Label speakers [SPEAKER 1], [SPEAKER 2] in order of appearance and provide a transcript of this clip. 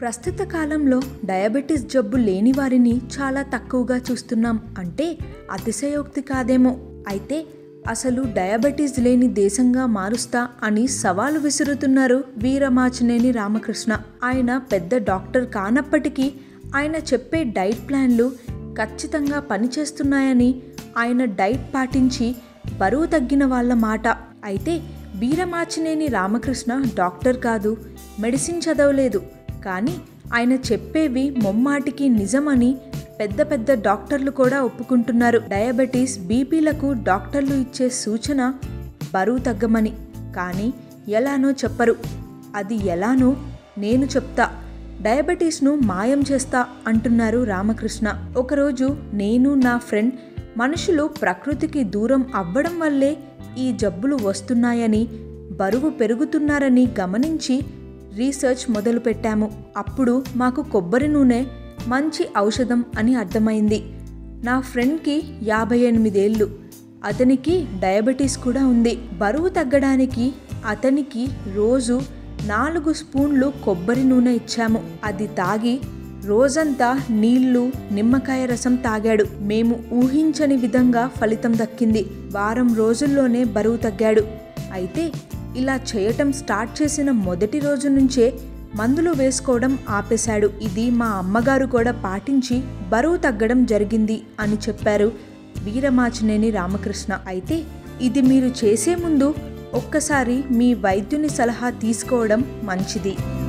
[SPEAKER 1] ప్రస్తుత కాలంలో డయాబెటీస్ జబ్బు లేని వారిని చాలా తక్కువగా చూస్తున్నాం అంటే అతిశయోక్తి కాదేమో అయితే అసలు డయాబెటీస్ లేని దేశంగా మారుస్తా అని సవాలు విసురుతున్నారు వీరమాచినేని రామకృష్ణ ఆయన పెద్ద డాక్టర్ కానప్పటికీ ఆయన చెప్పే డైట్ ప్లాన్లు ఖచ్చితంగా పనిచేస్తున్నాయని ఆయన డైట్ పాటించి బరువు తగ్గిన వాళ్ళ మాట అయితే వీరమాచినేని రామకృష్ణ డాక్టర్ కాదు మెడిసిన్ చదవలేదు కానీ ఆయన చెప్పేవి ముమ్మాటికి నిజమని పెద్ద పెద్ద డాక్టర్లు కూడా ఒప్పుకుంటున్నారు డయాబెటీస్ బీపీలకు డాక్టర్లు ఇచ్చే సూచన బరువు తగ్గమని కానీ ఎలానో చెప్పరు అది ఎలానో నేను చెప్తా డయాబెటీస్ను మాయం చేస్తా అంటున్నారు రామకృష్ణ ఒకరోజు నేను నా ఫ్రెండ్ మనుషులు ప్రకృతికి దూరం అవ్వడం వల్లే ఈ జబ్బులు వస్తున్నాయని బరువు పెరుగుతున్నారని గమనించి రీసెర్చ్ మొదలుపెట్టాము అప్పుడు మాకు కొబ్బరి నూనె మంచి ఔషధం అని అర్థమైంది నా ఫ్రెండ్కి యాభై ఎనిమిదేళ్ళు అతనికి డయాబెటీస్ కూడా ఉంది బరువు తగ్గడానికి అతనికి రోజు నాలుగు స్పూన్లు కొబ్బరి నూనె ఇచ్చాము అది తాగి రోజంతా నీళ్లు నిమ్మకాయ రసం తాగాడు మేము ఊహించని విధంగా ఫలితం దక్కింది వారం రోజుల్లోనే బరువు తగ్గాడు అయితే ఇలా చేయటం స్టార్ట్ చేసిన మొదటి రోజు నుంచే మందులు వేసుకోవడం ఆపేశాడు ఇది మా అమ్మగారు కూడా పాటించి బరువు తగ్గడం జరిగింది అని చెప్పారు వీరమాచినేని రామకృష్ణ అయితే ఇది మీరు చేసే ముందు ఒక్కసారి మీ వైద్యుని సలహా తీసుకోవడం మంచిది